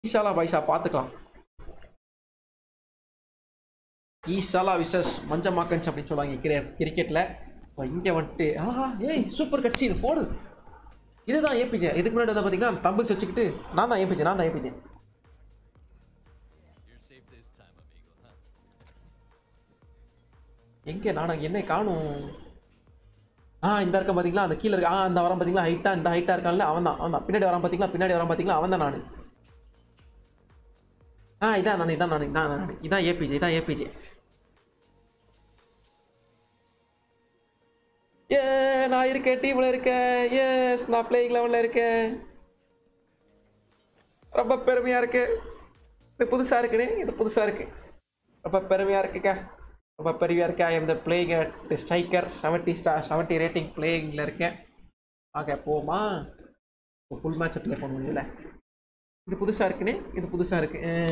ஈசாலா பைசா பார்த்துக்கலாம் ஈசாலா விசஸ் மஞ்சமாக்கன்ஸ் அப்படின்னு சொல்லுவாங்க கிரி கிரிக்கெட்டில் இப்போ இங்கே வந்துட்டு ஆஹா ஏய் சூப்பர் கட்சி இது போடு இதுதான் ஏபிஜே இதுக்கு முன்னாடி வந்து பார்த்தீங்கன்னா தம்பிள்ஸ் வச்சுக்கிட்டு நான் தான் ஏபிஜே நான் தான் APJ You're safe this time, amigo, huh? எங்கே நான் என்ன காணும் ஆ இந்த இருக்க பார்த்தீங்களா அந்த கீழே இருக்க ஆ அந்த வரான் பார்த்தீங்களா ஹைட்டாக இந்த ஹைட்டாக இருக்கான்ல அவன் தான் அவன் தான் பின்னாடி வரான் பார்த்தீங்களா பின்னாடி வரான் பார்த்தீங்களா அவன் தான் நான் ஆ இதான் நான் இதான் நான் இதான் நான் இதான் ஏபிஜே இதான் ஏபிஜே ஏ நான் இருக்கேன் டீமில் இருக்கேன் எஸ் நான் பிளேயிங் லெவலில் இருக்கேன் ரொம்ப பெருமையாக இருக்கு இது புதுசாக இருக்குண்ணே இது புதுசாக இருக்கு ரொம்ப பெருமையாக இருக்குக்கா ரொம்ப பெருமையாக இருக்கு I am the playing striker seventy star seventy rating பிளேயிங்கில் இருக்கேன் ஆக போமா ஃபுல் மேட்ச் ப்ளே பண்ணுவோம்ல இது புதுசாக இருக்குண்ணே இது புதுசாக இருக்கு ஆ.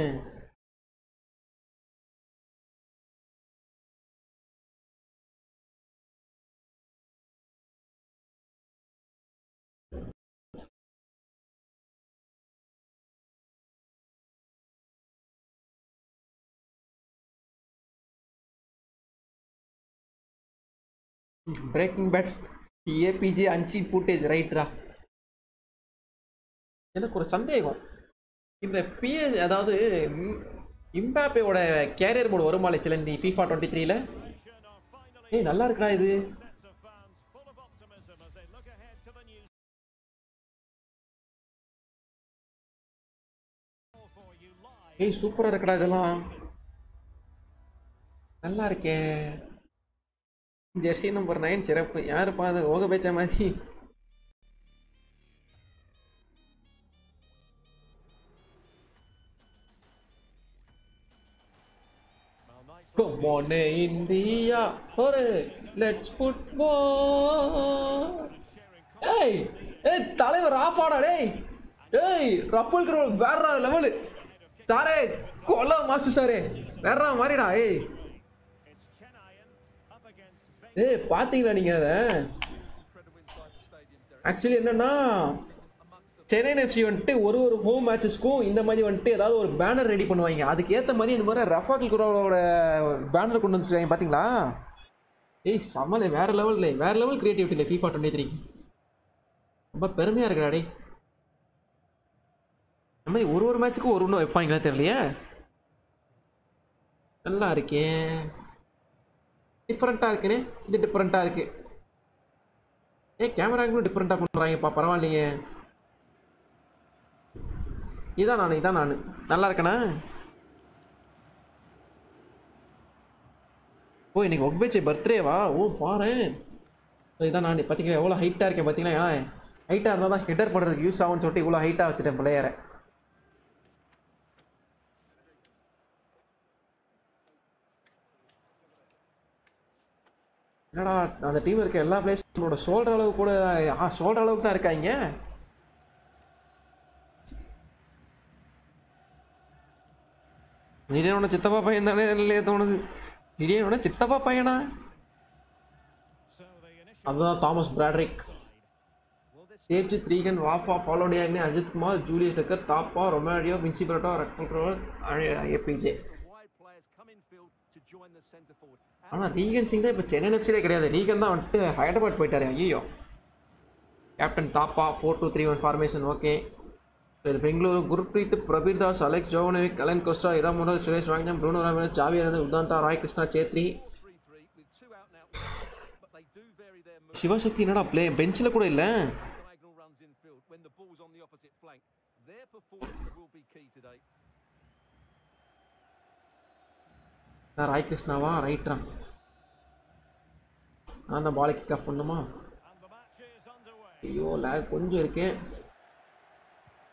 Breaking bad APJ unseen footage ரைட்ரா எனக்கு ஒரு சந்தேகம் இந்த பிஎஸ் அதாவது இம்- இம்பாப்பேவோட கேரியர் மோடு வருமாலே சிலந்தி ஃபீஃபா டுவெண்ட்டி த்ரீல ஏய் நல்லா இருக்குடா இது ஏய் சூப்பரா இருக்குடா இதெல்லாம் நல்லா இருக்கே ஜெர்சி நம்பர் நைன் சிறப்பு யாருப்பா அது ஓக பேச்ச மாதிரி Come on, India. Hurry, let's football. ஏய் ஏய் தலைவர் ஆஃபாடா டேய் ஏய் ரப்பல் கிரோல் வேற லெவலு சாரே கொல்ல மாஸ்டர் சாரே வேற மாதிரிடா ஏய் ஏய் பாத்தீங்களா நீங்க அத ஆக்சுவலி என்னன்னா சென்னை எஃப்சி வந்துட்டு ஒரு ஒரு ஹோம் மேட்சஸ்க்கும் இந்த மாதிரி வந்துட்டு ஏதாவது ஒரு பேனர் ரெடி பண்ணுவாங்க அதுக்கு ஏற்ற மாதிரி இந்த மாதிரி ரஃபாக்கி குரோட பேனர் கொண்டு வந்துருக்காங்க பார்த்தீங்களா ஏய் சமல வேற லெவல் வேற லெவல் கிரியேட்டிவிட்டி இல்லை ஃபீஃபா டுவெண்ட்டி த்ரீ ரொம்ப பெருமையாக இருக்குடா டேய் இந்த மாதிரி ஒரு ஒரு மேட்ச்சுக்கும் ஒரு ஒன்று வைப்பாங்களா தெரியலையே நல்லா இருக்கே டிஃப்ரெண்ட்டாக இருக்குனே இது டிஃப்ரெண்ட்டாக இருக்கு ஏ கேமரா ஆங்கிளும் டிஃப்ரெண்ட்டாக பண்ணுறாங்கப்பா பரவாயில்லையே இதான் நான் இதான் நான் நல்லா இருக்கேனா ஓ இன்னைக்கு ஒக்பேச்சே பர்த்டேவா ஓ பாரு இதான் நான் பார்த்தீங்களா எவ்வளோ ஹைட்டாக இருக்கேன் பார்த்தீங்களா ஏன்னா ஹைட்டாக இருந்தால் தான் ஹெட்டர் பண்ணுறதுக்கு யூஸ் ஆகும்னு சொல்லிட்டு இவ்வளோ ஹைட்டாக வச்சுட்டேன் பிள்ளையரை என்னடா அந்த டீம் இருக்க எல்லா பிளேயர்ஸோட சொல்கிற அளவு கூட ஆ சொல்கிற அளவுக்கு தான் இருக்காங்க ஜிடியனோட சித்தப்பா பையன் தானே இல்லையே தோணுது ஜிடியனோட சித்தப்பா பையனா அதுதான் Thomas Brdaric Debjit Reagan Wafa பாலோடியானி அஜித் குமார் ஜூலியஸ் டக்கர் தாப்பா ரொமாடியோ வின்சி பரோட்டோ ரக்மல் APJ Wide players come in field to join the centre forward. ஆனால் ரீகன் சிங் தான் இப்போ சென்னை எஃப்சிலே கிடையாது ரீகன் தான் வந்துட்டு ஹைதராபாத் போயிட்டாரு ஐயோ captain Thapa four two three one formation okay இது Bengaluru Gurpreet Prabir Das Alex Jovanovic Alan Costa இராமுனோ சுரேஷ் வாங்னம் ப்ரூனோ ராமன் ஜாவி ஆனந்த் Udanta Roy Krishna Chhetri 3 3 with two out and out players, but they do vary their movement. Sivasakthi என்னடா ப்ளே பெஞ்சில் கூட இல்லை Diagonal runs in field when the ball's on the opposite flank. Their performances will be key today. நான் ராய் கிருஷ்ணாவா ரைட்ரா நான் தான் பாலை kick of பண்ணுமா ஐயோ லேக் கொஞ்சம் இருக்கேன்